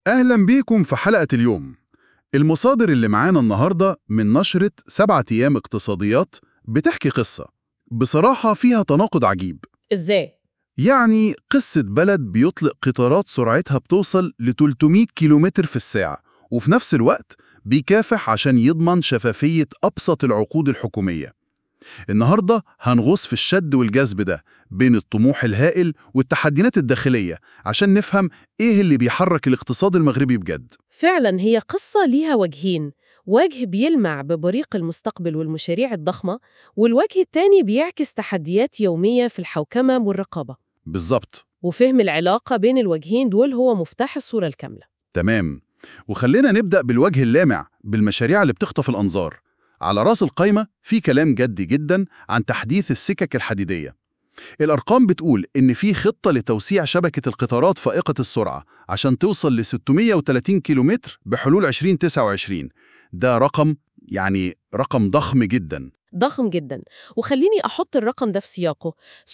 أهلا بيكم في حلقة اليوم المصادر اللي معانا النهاردة من نشرة سبعة أيام اقتصاديات بتحكي قصة بصراحة فيها تناقض عجيب ازاي؟ يعني قصة بلد بيطلق قطارات سرعتها بتوصل ل 300 كيلومتر في الساعة وفي نفس الوقت بيكافح عشان يضمن شفافية أبسط العقود الحكومية النهاردة هنغوص في الشد والجذب ده بين الطموح الهائل والتحديات الداخلية عشان نفهم إيه اللي بيحرك الاقتصاد المغربي بجد فعلا هي قصة ليها وجهين وجه بيلمع ببريق المستقبل والمشاريع الضخمة والوجه التاني بيعكس تحديات يومية في الحوكمة والرقابة بالظبط وفهم العلاقة بين الوجهين دول هو مفتاح الصورة الكاملة تمام وخلينا نبدأ بالوجه اللامع بالمشاريع اللي بتخطف الأنظار على رأس القايمة في كلام جدي جدا عن تحديث السكك الحديدية الأرقام بتقول إن في خطة لتوسيع شبكة القطارات فائقة السرعة عشان توصل ل 630 كيلومتر بحلول 2029 ده رقم يعني رقم ضخم جدا ضخم جدا وخليني أحط الرقم ده في سياقه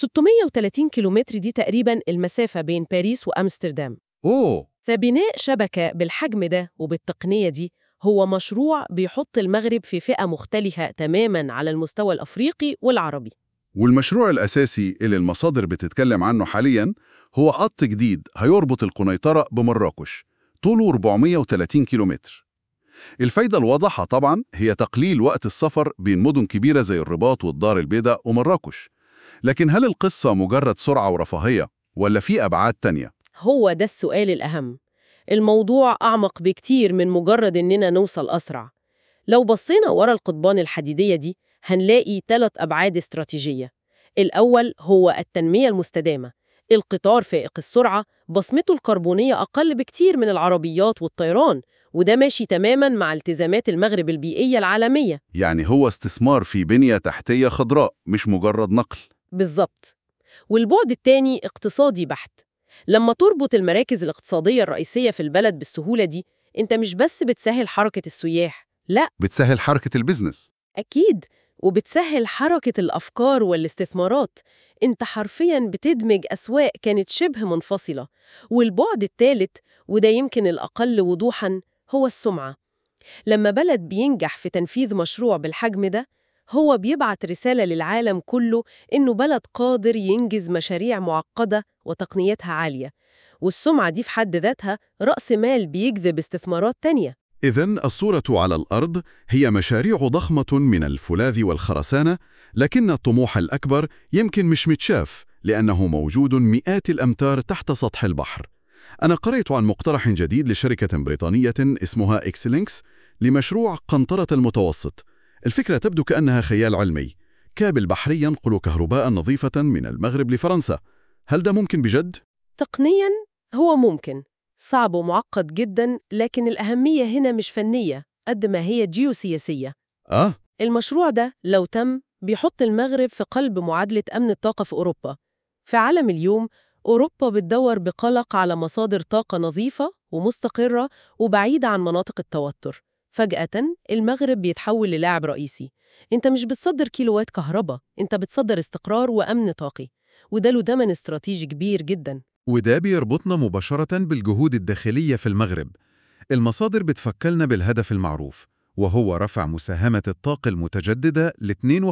630 كيلومتر دي تقريبا المسافة بين باريس وأمستردام أوه فبناء شبكة بالحجم ده وبالتقنية دي هو مشروع بيحط المغرب في فئة مختلفة تماما على المستوى الأفريقي والعربي والمشروع الأساسي اللي المصادر بتتكلم عنه حاليا هو خط جديد هيربط القنيطرة بمراكش طوله 430 كيلومتر الفايدة الواضحة طبعا هي تقليل وقت السفر بين مدن كبيرة زي الرباط والدار البيضاء ومراكش لكن هل القصة مجرد سرعة ورفاهية ولا في أبعاد تانية؟ هو ده السؤال الأهم الموضوع أعمق بكتير من مجرد إننا نوصل أسرع لو بصينا ورا القضبان الحديدية دي هنلاقي ثلاث أبعاد استراتيجية الأول هو التنمية المستدامة القطار فائق السرعة بصمته الكربونية أقل بكتير من العربيات والطيران وده ماشي تماماً مع التزامات المغرب البيئية العالمية يعني هو استثمار في بنية تحتية خضراء مش مجرد نقل بالظبط والبعد التاني اقتصادي بحت لما تربط المراكز الاقتصادية الرئيسية في البلد بالسهولة دي انت مش بس بتسهل حركة السياح لا بتسهل حركة البزنس أكيد وبتسهل حركة الأفكار والاستثمارات انت حرفياً بتدمج أسواق كانت شبه منفصلة والبعد الثالث وده يمكن الأقل وضوحاً هو السمعة لما بلد بينجح في تنفيذ مشروع بالحجم ده هو بيبعت رسالة للعالم كله إنه بلد قادر ينجز مشاريع معقدة وتقنياتها عالية والسمعة دي في حد ذاتها رأس مال بيجذب استثمارات تانية إذا الصورة على الأرض هي مشاريع ضخمة من الفولاذ والخرسانة لكن الطموح الأكبر يمكن مش متشاف لأنه موجود مئات الأمتار تحت سطح البحر أنا قرأت عن مقترح جديد لشركة بريطانية اسمها إكسلينكس لمشروع قنطرة المتوسط الفكرة تبدو كأنها خيال علمي كابل بحري ينقل كهرباء نظيفة من المغرب لفرنسا هل ده ممكن بجد؟ تقنياً هو ممكن صعب ومعقد جداً لكن الأهمية هنا مش فنية قد ما هي جيوسياسية آه المشروع ده لو تم بيحط المغرب في قلب معادلة أمن الطاقة في أوروبا في عالم اليوم أوروبا بتدور بقلق على مصادر طاقة نظيفة ومستقرة وبعيدة عن مناطق التوتر فجأة المغرب بيتحول للاعب رئيسي انت مش بتصدر كيلوات كهرباء انت بتصدر استقرار وأمن طاقي وده له دمن استراتيجي كبير جدا وده بيربطنا مباشرة بالجهود الداخلية في المغرب المصادر بتفكرنا بالهدف المعروف وهو رفع مساهمة الطاقة المتجددة ل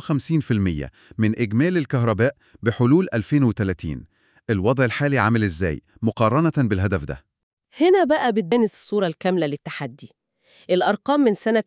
52% من إجمالي الكهرباء بحلول 2030 الوضع الحالي عامل إزاي مقارنة بالهدف ده؟ هنا بقى بتبان الصورة الكاملة للتحدي الأرقام من سنة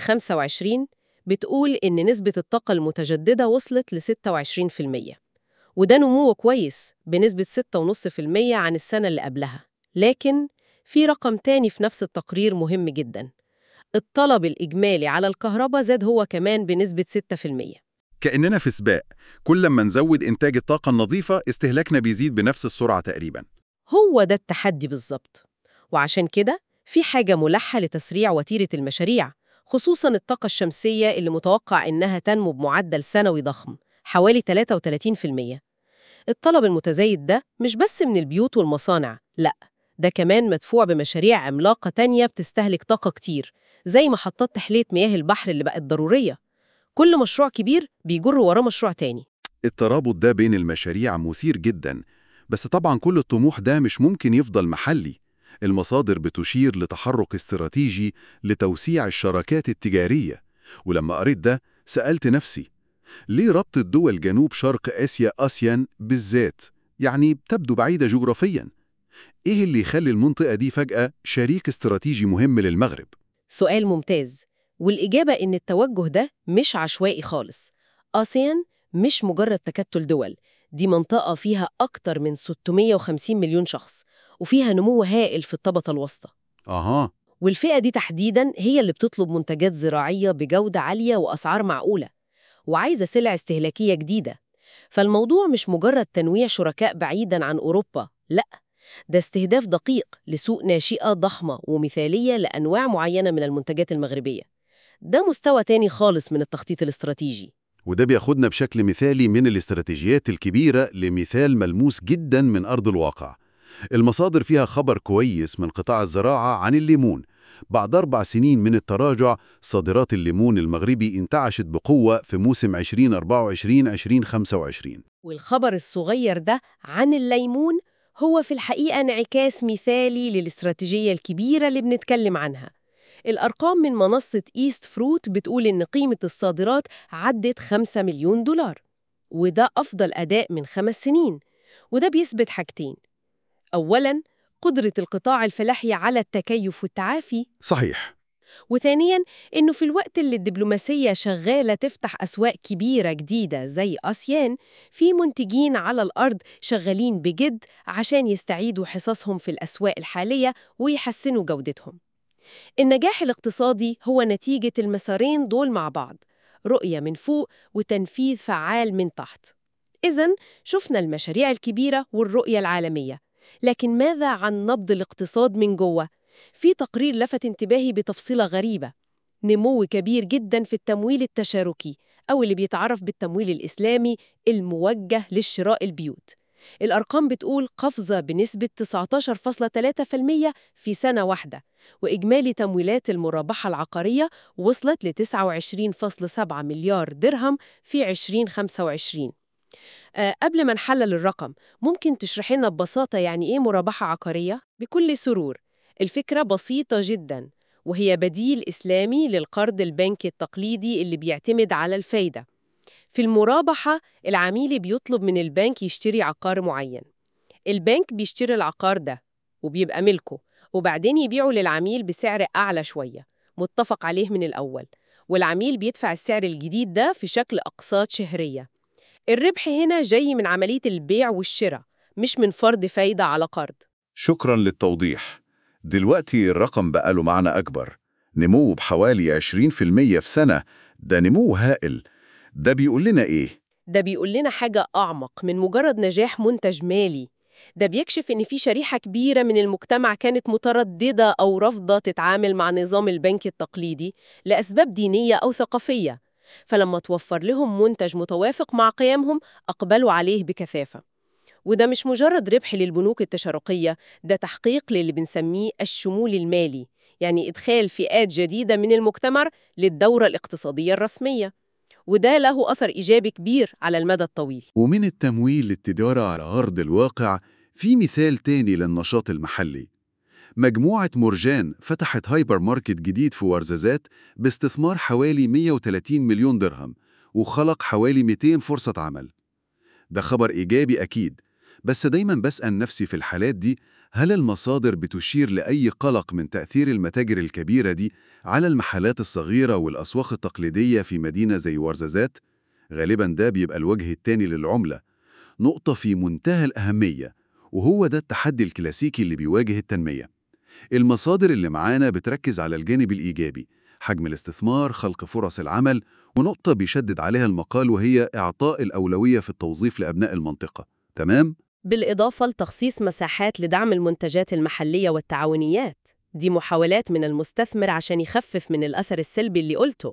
2025 بتقول إن نسبة الطاقة المتجددة وصلت ل 26% وده نمو كويس بنسبة 6.5% عن السنة اللي قبلها لكن في رقم تاني في نفس التقرير مهم جدا الطلب الإجمالي على الكهرباء زاد هو كمان بنسبة 6% كأننا في سباق كل ما نزود إنتاج الطاقة النظيفة استهلاكنا بيزيد بنفس السرعة تقريباً هو ده التحدي بالظبط وعشان كده في حاجة ملحة لتسريع وتيرة المشاريع خصوصاً الطاقة الشمسية اللي متوقع إنها تنمو بمعدل سنوي ضخم حوالي 33% الطلب المتزايد ده مش بس من البيوت والمصانع لأ ده كمان مدفوع بمشاريع عملاقة تانية بتستهلك طاقة كتير زي محطات تحلية مياه البحر اللي بقت ضرورية كل مشروع كبير بيجر وراه مشروع تاني الترابط ده بين المشاريع مثير جدا بس طبعا كل الطموح ده مش ممكن يفضل محلي المصادر بتشير لتحرك استراتيجي لتوسيع الشراكات التجارية ولما قريت ده سألت نفسي ليه ربط الدول جنوب شرق آسيا آسيان بالذات؟ يعني بتبدو بعيدة جغرافياً إيه اللي يخلي المنطقة دي فجأة شريك استراتيجي مهم للمغرب؟ سؤال ممتاز والإجابة إن التوجه ده مش عشوائي خالص آسيان مش مجرد تكتل دول دي منطقة فيها أكتر من 650 مليون شخص وفيها نمو هائل في الطبقة الوسطى أها والفئة دي تحديداً هي اللي بتطلب منتجات زراعية بجودة عالية وأسعار معقولة وعايزة سلع استهلاكية جديدة فالموضوع مش مجرد تنويع شركاء بعيداً عن أوروبا لأ ده استهداف دقيق لسوق ناشئة ضخمة ومثالية لأنواع معينة من المنتجات المغربية ده مستوى تاني خالص من التخطيط الاستراتيجي وده بياخدنا بشكل مثالي من الاستراتيجيات الكبيرة لمثال ملموس جدا من أرض الواقع المصادر فيها خبر كويس من قطاع الزراعة عن الليمون بعد أربع سنين من التراجع صادرات الليمون المغربي انتعشت بقوة في موسم 2024-2025 والخبر الصغير ده عن الليمون هو في الحقيقة انعكاس مثالي للاستراتيجية الكبيرة اللي بنتكلم عنها الأرقام من منصة إيست فروت بتقول إن قيمة الصادرات عدت 5 مليون دولار وده أفضل أداء من خمس سنين وده بيثبت حاجتين أولاً قدرة القطاع الفلاحي على التكيف والتعافي صحيح وثانياً إنه في الوقت اللي الدبلوماسية شغالة تفتح أسواق كبيرة جديدة زي آسيان في منتجين على الأرض شغالين بجد عشان يستعيدوا حصصهم في الأسواق الحالية ويحسنوا جودتهم النجاح الاقتصادي هو نتيجة المسارين دول مع بعض رؤية من فوق وتنفيذ فعال من تحت إذن شفنا المشاريع الكبيرة والرؤية العالمية لكن ماذا عن نبض الاقتصاد من جوه؟ في تقرير لفت انتباهي بتفصيلة غريبة نمو كبير جدا في التمويل التشاركي أو اللي بيتعرف بالتمويل الإسلامي الموجه للشراء البيوت الأرقام بتقول قفزة بنسبة 19.3% في سنة واحدة وإجمالي تمويلات المرابحة العقارية وصلت ل 29.7 مليار درهم في 2025 أه قبل ما نحلل الرقم ممكن تشرحي لنا ببساطة يعني إيه مرابحة عقارية؟ بكل سرور الفكرة بسيطة جداً وهي بديل إسلامي للقرض البنكي التقليدي اللي بيعتمد على الفايدة في المرابحة العميل بيطلب من البنك يشتري عقار معين البنك بيشتري العقار ده وبيبقى ملكه وبعدين يبيعه للعميل بسعر أعلى شوية متفق عليه من الأول والعميل بيدفع السعر الجديد ده في شكل أقساط شهرية الربح هنا جاي من عملية البيع والشراء مش من فرض فايدة على قرض شكرا للتوضيح دلوقتي الرقم بقى له معنى أكبر نمو بحوالي 20% في سنة ده نمو هائل ده بيقول لنا إيه؟ ده بيقول لنا حاجة أعمق من مجرد نجاح منتج مالي ده بيكشف إن في شريحة كبيرة من المجتمع كانت مترددة أو رافضة تتعامل مع نظام البنك التقليدي لأسباب دينية أو ثقافية فلما توفر لهم منتج متوافق مع قيمهم أقبلوا عليه بكثافة وده مش مجرد ربح للبنوك التشاركية ده تحقيق للي بنسميه الشمول المالي يعني إدخال فئات جديدة من المجتمع للدورة الاقتصادية الرسمية وده له أثر إيجابي كبير على المدى الطويل ومن التمويل للتجارة على أرض الواقع في مثال تاني للنشاط المحلي مجموعة مرجان فتحت هايبر ماركت جديد في ورزازات باستثمار حوالي 130 مليون درهم وخلق حوالي 200 فرصة عمل ده خبر إيجابي أكيد بس دايما بسأل نفسي في الحالات دي هل المصادر بتشير لأي قلق من تأثير المتاجر الكبيرة دي على المحلات الصغيرة والأسواق التقليدية في مدينة زي ورزازات؟ غالبا ده بيبقى الوجه التاني للعملة نقطة في منتهى الأهمية وهو ده التحدي الكلاسيكي اللي بيواجه التنمية المصادر اللي معانا بتركز على الجانب الإيجابي حجم الاستثمار، خلق فرص العمل ونقطة بيشدد عليها المقال وهي إعطاء الأولوية في التوظيف لأبناء المنطقة تمام؟ بالإضافة لتخصيص مساحات لدعم المنتجات المحلية والتعاونيات دي محاولات من المستثمر عشان يخفف من الأثر السلبي اللي قلته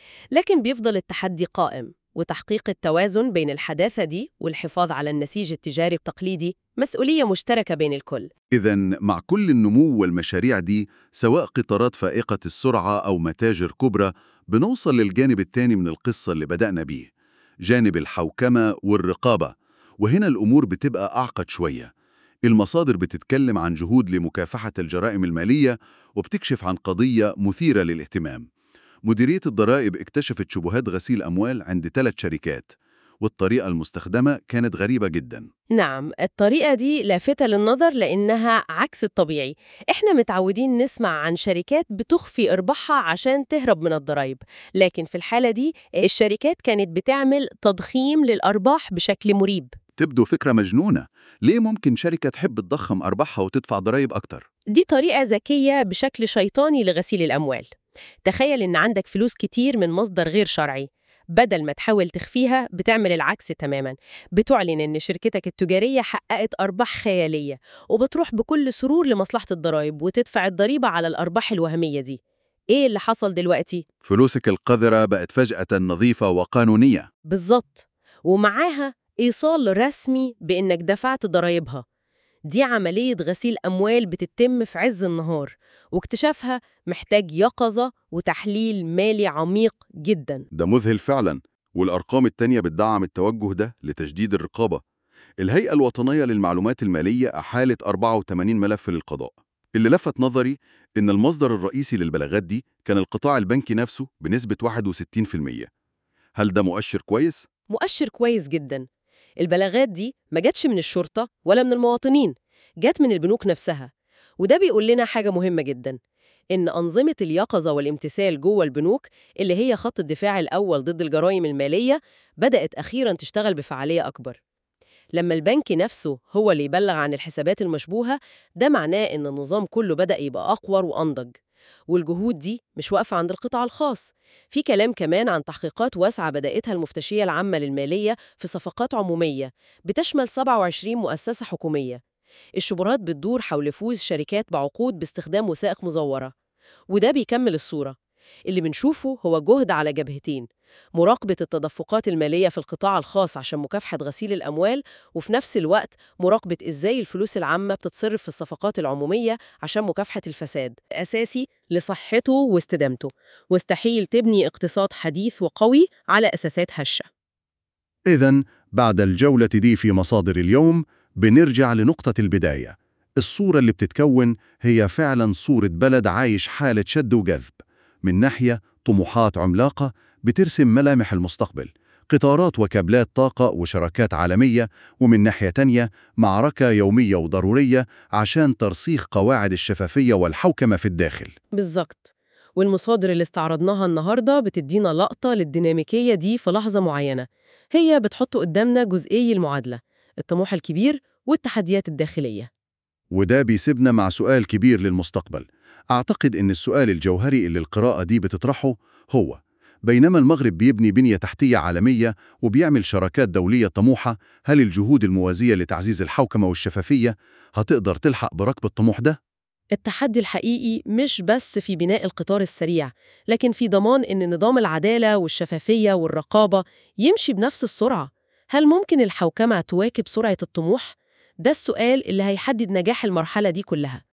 لكن بيفضل التحدي قائم وتحقيق التوازن بين الحداثة دي والحفاظ على النسيج التجاري التقليدي مسؤولية مشتركة بين الكل إذا مع كل النمو والمشاريع دي سواء قطارات فائقة السرعة أو متاجر كبرى بنوصل للجانب الثاني من القصة اللي بدأنا بيه جانب الحوكمة والرقابة وهنا الأمور بتبقى أعقد شوية المصادر بتتكلم عن جهود لمكافحة الجرائم المالية وبتكشف عن قضية مثيرة للاهتمام مديرية الضرائب اكتشفت شبهات غسيل أموال عند ثلاث شركات والطريقة المستخدمة كانت غريبة جدا نعم الطريقة دي لافتة للنظر لأنها عكس الطبيعي إحنا متعودين نسمع عن شركات بتخفي إرباحها عشان تهرب من الضرائب لكن في الحالة دي الشركات كانت بتعمل تضخيم للأرباح بشكل مريب تبدو فكرة مجنونة ليه ممكن شركة تحب تضخم أرباحها وتدفع ضرائب أكتر؟ دي طريقة ذكية بشكل شيطاني لغسيل الأموال تخيل إن عندك فلوس كتير من مصدر غير شرعي بدل ما تحاول تخفيها بتعمل العكس تماما بتعلن إن شركتك التجارية حققت أرباح خيالية وبتروح بكل سرور لمصلحة الضرائب وتدفع الضريبة على الأرباح الوهمية دي إيه اللي حصل دلوقتي؟ فلوسك القذرة بقت فجأة نظيفة وقانونية بالظبط ومعاها إيصال رسمي بإنك دفعت ضرايبها دي عملية غسيل أموال بتتم في عز النهار واكتشافها محتاج يقظة وتحليل مالي عميق جدا ده مذهل فعلا والأرقام التانية بتدعم التوجه ده لتشديد الرقابة الهيئة الوطنية للمعلومات المالية أحالت 84 ملف للقضاء اللي لفت نظري إن المصدر الرئيسي للبلاغات دي كان القطاع البنكي نفسه بنسبة 61% هل ده مؤشر كويس؟ مؤشر كويس جدا البلاغات دي ما جاتش من الشرطة ولا من المواطنين جات من البنوك نفسها وده بيقول لنا حاجة مهمة جدا إن أنظمة اليقظة والامتثال جوه البنوك اللي هي خط الدفاع الأول ضد الجرائم المالية بدأت أخيراً تشتغل بفعالية أكبر لما البنك نفسه هو اللي يبلغ عن الحسابات المشبوهة ده معناه إن النظام كله بدأ يبقى أقوى وأنضج والجهود دي مش واقفة عند القطاع الخاص في كلام كمان عن تحقيقات واسعة بدأتها المفتشية العامة للمالية في صفقات عمومية بتشمل 27 مؤسسة حكومية الشبهات بتدور حول فوز شركات بعقود باستخدام وثائق مزورة وده بيكمل الصورة اللي بنشوفه هو جهد على جبهتين مراقبة التدفقات المالية في القطاع الخاص عشان مكافحة غسيل الأموال وفي نفس الوقت مراقبة إزاي الفلوس العامة بتتصرف في الصفقات العمومية عشان مكافحة الفساد أساسي لصحته واستدامته واستحيل تبني اقتصاد حديث وقوي على أساسات هشة إذا بعد الجولة دي في مصادر اليوم بنرجع لنقطة البداية الصورة اللي بتتكون هي فعلا صورة بلد عايش حالة شد وجذب من ناحية طموحات عملاقة بترسم ملامح المستقبل قطارات وكابلات طاقة وشراكات عالمية ومن ناحية تانية معركة يومية وضرورية عشان ترسيخ قواعد الشفافية والحوكمة في الداخل بالظبط والمصادر اللي استعرضناها النهاردة بتدينا لقطة للديناميكية دي في لحظة معينة هي بتحط قدامنا جزئي المعادلة الطموح الكبير والتحديات الداخلية وده بيسيبنا مع سؤال كبير للمستقبل أعتقد إن السؤال الجوهري اللي القراءة دي بتطرحه هو بينما المغرب بيبني بنية تحتية عالمية وبيعمل شراكات دولية طموحة هل الجهود الموازية لتعزيز الحوكمة والشفافية هتقدر تلحق بركب الطموح ده؟ التحدي الحقيقي مش بس في بناء القطار السريع لكن في ضمان إن نظام العدالة والشفافية والرقابة يمشي بنفس السرعة هل ممكن الحوكمة تواكب سرعة الطموح؟ ده السؤال اللي هيحدد نجاح المرحلة دي كلها